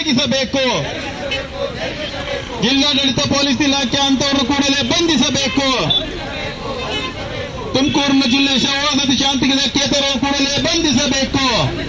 ಜರುಗಿಸಬೇಕು ಜಿಲ್ಲಾಡಳಿತ ಪೊಲೀಸ್ ಇಲಾಖೆ ಅಂತವರು ಕೂಡಲೇ ಬಂಧಿಸಬೇಕು ತುಮಕೂರಿನ ಜಿಲ್ಲೆ ಸೌಹಾರ್ದತೆ ಶಾಂತಿಗೆ ಧಕ್ಕೆ ತರುವ ಕೂಡಲೇ ಬಂಧಿಸಬೇಕು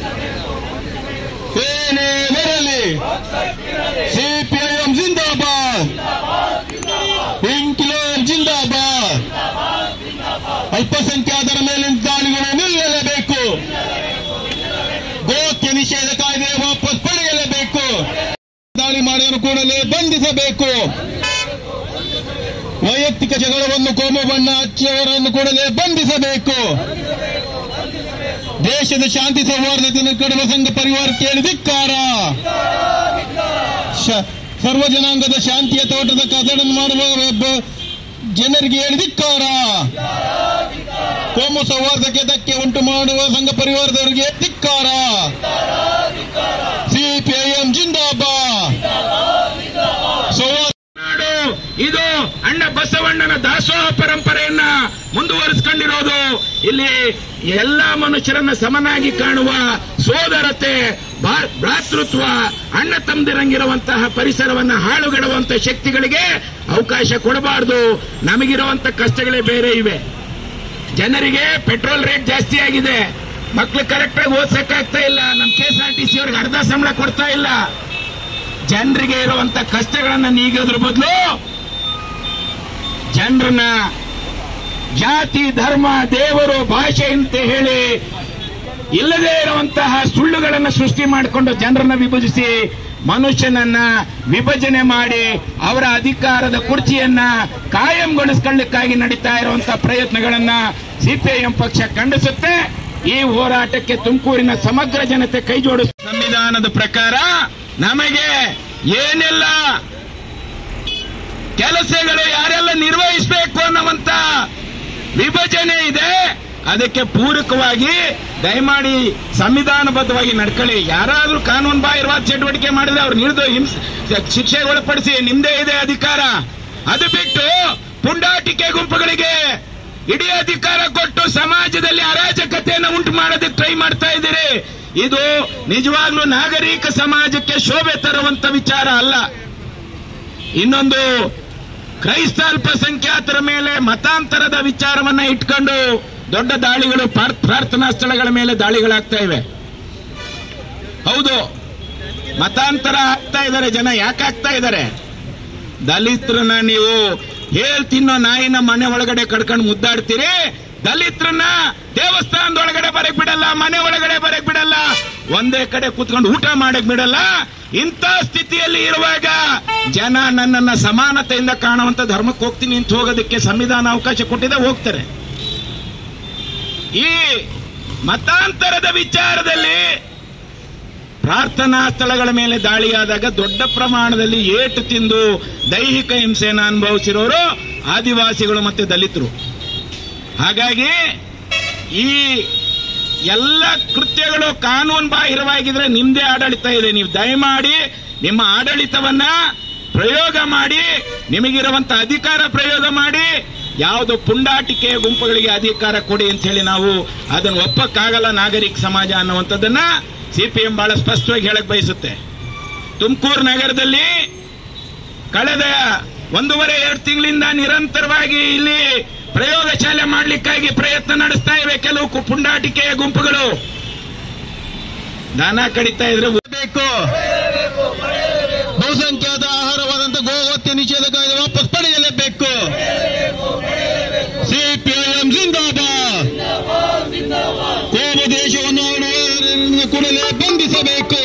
ಏನೇ ಬರಲಿ ಸಿಪಿಐಎಂ ಜಿಂದಾಬಾದ್ ಇಂಕ್ಲೋರ್ ಜಿಂದಾಬಾದ್ ಅಲ್ಪಸಂಖ್ಯಾತರ ಮೇಲಿನ ದಾಳಿಗಳು ನಿಲ್ಲಲೇಬೇಕು ಗೋಹತ್ಯೆ ನಿಷೇಧ ಕಾಯ್ದೆ ವಾಪಸ್ ಪಡೆಯಲೇಬೇಕು ದಾಳಿ ಮಾಡಿದರು ಕೂಡಲೇ ಬಂಧಿಸಬೇಕು ವೈಯಕ್ತಿಕ ಜಗಳವನ್ನು ಕೋಮು ಬಣ್ಣ ಹಚ್ಚಿಯವರನ್ನು ಕೂಡಲೇ ಬಂಧಿಸಬೇಕು ದೇಶದ ಶಾಂತಿ ಸೌಹಾರ್ದತೆಯನ್ನು ಕಡುವ ಸಂಘ ಪರಿವಾರ ಕೇಳಿ ಧಿಕ್ಕಾರ ಶ- ಸರ್ವ ಜನಾಂಗದ ಶಾಂತಿಯ ತೋಟದ ಕದಡನ್ನು ಮಾಡುವ ಒಬ್ಬ ಜನರಿಗೆ ಹೇಳಿ ಧಿಕ್ಕಾರ ಕೋಮು ಸೌಹಾರ್ದಕ್ಕೆ ಧಕ್ಕೆ ಉಂಟು ಮಾಡುವ ಸಂಘ ಪರಿವಾರದವರಿಗೆ ಧಿಕ್ಕಾರ ಸಿಪಿಐಎಂ ಜಿಂದಾಬಾದ್ ಸೌಹಾರ್ದ ನಾಡು ಇದು ಅಣ್ಣ ಬಸವಣ್ಣನ ದಾಸೋಹ ಪರಂಪರೆಯನ್ನ ಮುಂದುವರಿಸಿಕೊಂಡಿರೋದು ಇಲ್ಲಿ ಎಲ್ಲ ಮನುಷ್ಯರನ್ನ ಸಮನಾಗಿ ಕಾಣುವ ಸೋದರತೆ ಭಾ- ಭ್ರಾತೃತ್ವ ಅಣ್ಣ ತಮ್ಮದಿರಂಗಿರುವಂತಹ ಪರಿಸರವನ್ನ ಹಾಳುಗೆಡುವಂತ ಶಕ್ತಿಗಳಿಗೆ ಅವಕಾಶ ಕೊಡಬಾರದು ನಮಗಿರುವಂತ ಕಷ್ಟಗಳೇ ಬೇರೆ ಇವೆ ಜನರಿಗೆ ಪೆಟ್ರೋಲ್ ರೇಟ್ ಜಾಸ್ತಿ ಆಗಿದೆ ಮಕ್ಳು ಕರೆಕ್ಟ್ ಆಗಿ ಓದ್ಸಕ್ಕಾಗ್ತಾ ಇಲ್ಲ ನಮ್ಮ K S R T C ಅವ್ರಿಗೆ ಅರ್ಧ ಸಂಬಳ ಕೊಡ್ತಾ ಇಲ್ಲ ಜನರಿಗೆ ಇರುವಂತ ಕಷ್ಟಗಳನ್ನ ನೀಗೋದ್ರ ಬದಲು ಜನರನ್ನ ಜಾತಿ ಧರ್ಮ ದೇವರು ಭಾಷೆ ಅಂತ ಹೇಳಿ ಇಲ್ಲದೇ ಇರುವಂತಹ ಸುಳ್ಳುಗಳನ್ನು ಸೃಷ್ಟಿ ಮಾಡಿಕೊಂಡು ಜನರನ್ನ ವಿಭಜಿಸಿ ಮನುಷ್ಯನನ್ನ ವಿಭಜನೆ ಮಾಡಿ ಅವರ ಅಧಿಕಾರದ ಕುರ್ಚಿಯನ್ನ ಕಾಯಂಗೊಳಿಸ್ಕೊಳ್ಳಿಕ್ಕಾಗಿ ನಡೀತಾ ಇರುವಂತಹ ಪ್ರಯತ್ನಗಳನ್ನ ಸಿಪಿಐಎಂ ಪಕ್ಷ ಖಂಡಿಸುತ್ತೆ ಈ ಹೋರಾಟಕ್ಕೆ ತುಮಕೂರಿನ ಸಮಗ್ರ ಜನತೆ ಕೈ ಜೋಡಿಸ ಸಂವಿಧಾನದ ಪ್ರಕಾರ ನಮಗೆ ಏನೆಲ್ಲ ಕೆಲಸಗಳು ಯಾರೆಲ್ಲ ನಿರ್ವಹಿಸಬೇಕು ಅನ್ನುವಂತ ವಿಭಜನೆ ಇದೆ ಅದಕ್ಕೆ ಪೂರಕವಾಗಿ ದಯಮಾಡಿ ಸಂವಿಧಾನಬದ್ಧವಾಗಿ ನಡ್ಕೊಳ್ಳಿ ಯಾರಾದ್ರೂ ಕಾನೂನು ಬಾಹಿರವಾದ ಚಟುವಟಿಕೆ ಮಾಡಿದ್ರೆ ಅವ್ರು ಹಿಡಿದು ಹಿಂಸೆ ಶಿಕ್ಷೆಗೆ ಒಳಪಡಿಸಿ ನಿಮ್ದೇ ಇದೆ ಅಧಿಕಾರ ಅದು ಬಿಟ್ಟು ಪುಂಡಾಟಿಕೆ ಗುಂಪುಗಳಿಗೆ ಇಡೀ ಅಧಿಕಾರ ಕೊಟ್ಟು ಸಮಾಜದಲ್ಲಿ ಅರಾಜಕತೆಯನ್ನು ಉಂಟು ಮಾಡೋದಕ್ಕೆ ಟ್ರೈ ಮಾಡ್ತಾ ಇದ್ದೀರಿ ಇದು ನಿಜವಾಗ್ಲೂ ನಾಗರಿಕ ಸಮಾಜಕ್ಕೆ ಶೋಭೆ ತರುವಂತ ವಿಚಾರ ಅಲ್ಲ ಇನ್ನೊಂದು ಕ್ರೈಸ್ತ ಅಲ್ಪಸಂಖ್ಯಾತರ ಮೇಲೆ ಮತಾಂತರದ ವಿಚಾರವನ್ನ ಇಟ್ಕೊಂಡು ದೊಡ್ಡ ದಾಳಿಗಳು ಪ್ರಾರ್- ಪ್ರಾರ್ಥನಾ ಸ್ಥಳಗಳ ಮೇಲೆ ದಾಳಿಗಳಾಗ್ತಾ ಇವೆ ಹೌದು ಮತಾಂತರ ಆಗ್ತಾ ಇದ್ದಾರೆ ಜನ ಯಾಕೆ ಆಗ್ತಾ ಇದ್ದಾರೆ ದಲಿತರನ್ನ ನೀವು ಹೇಳ್ ತಿನ್ನೋ ನಾಯಿನ ಮನೆ ಒಳಗಡೆ ಕಡ್ಕೊಂಡು ಮುದ್ದಾಡ್ತೀರಿ ದಲಿತರನ್ನ ದೇವಸ್ಥಾನದೊಳಗಡೆ ಬರಕ್ ಬಿಡಲ್ಲ ಮನೆ ಒಳಗಡೆ ಬರಕ್ ಬಿಡಲ್ಲ ಒಂದೇ ಕಡೆ ಕೂತ್ಕೊಂಡು ಊಟ ಮಾಡಕ್ ಬಿಡಲ್ಲ ಇಂಥ ಸ್ಥಿತಿಯಲ್ಲಿ ಇರುವಾಗ ಜನ ನನ್ನನ್ನ ಸಮಾನತೆಯಿಂದ ಕಾಣುವಂತ ಧರ್ಮಕ್ಕೆ ಹೋಗ್ತೀನಿ ಅಂತ ಹೋಗೋದಕ್ಕೆ ಸಂವಿಧಾನ ಅವಕಾಶ ಕೊಟ್ಟಿದೆ ಹೋಗ್ತಾರೆ ಈ ಮತಾಂತರದ ವಿಚಾರದಲ್ಲಿ ಪ್ರಾರ್ಥನಾ ಸ್ಥಳಗಳ ಮೇಲೆ ದಾಳಿಯಾದಾಗ ದೊಡ್ಡ ಪ್ರಮಾಣದಲ್ಲಿ ಏಟು ತಿಂದು ದೈಹಿಕ ಹಿಂಸೆಯನ್ನು ಅನುಭವಿಸಿರೋರು ಆದಿವಾಸಿಗಳು ಮತ್ತೆ ದಲಿತರು ಹಾಗಾಗಿ ಈ ಎಲ್ಲ ಕೃತ್ಯಗಳು ಕಾನೂನು ಬಾಹಿರವಾಗಿದ್ರೆ ನಿಮ್ದೇ ಆಡಳಿತ ಇದೆ ನೀವು ದಯಮಾಡಿ ನಿಮ್ಮ ಆಡಳಿತವನ್ನ ಪ್ರಯೋಗ ಮಾಡಿ ನಿಮಗಿರುವಂತ ಅಧಿಕಾರ ಪ್ರಯೋಗ ಮಾಡಿ ಯಾವುದು ಪುಂಡಾಟಿಕೆಯ ಗುಂಪುಗಳಿಗೆ ಅಧಿಕಾರ ಕೊಡಿ ಅಂತ ಹೇಳಿ ನಾವು ಅದನ್ನು ಒಪ್ಪಕ್ಕಾಗಲ್ಲ ನಾಗರಿಕ ಸಮಾಜ ಅನ್ನುವಂಥದ್ದನ್ನ ಸಿಪಿಎಂ ಬಹಳ ಸ್ಪಷ್ಟವಾಗಿ ಹೇಳಕ್ ಬಯಸುತ್ತೆ ತುಮಕೂರು ನಗರದಲ್ಲಿ ಕಳೆದ ಒಂದೂವರೆ ಎರಡು ತಿಂಗಳಿಂದ ನಿರಂತರವಾಗಿ ಇಲ್ಲಿ ಪ್ರಯೋಗಶಾಲೆ ಮಾಡಲಿಕ್ಕಾಗಿ ಪ್ರಯತ್ನ ನಡೆಸ್ತಾ ಇವೆ ಕೆಲವು ಕು- ಪುಂಡಾಟಿಕೆಯ ಗುಂಪುಗಳು ದನ ಕಡಿತಾ ಇದ್ರೆ ಬೇಕು ಬಹುಸಂಖ್ಯಾತ ಆಹಾರವಾದಂತಹ ಗೋಹತ್ಯೆ ನಿಷೇಧ ಕಾಯ್ದೆ ವಾಪಸ್ ಪಡೆಯಲೇಬೇಕು ಸಿಪಿಐಎಂ ಜಿಂದಾಬಾದ್ ಕೋಮು ದೇಶವನ್ನು ಆಳುವವರನ್ನು ಕೂಡಲೇ ಬಂಧಿಸಬೇಕು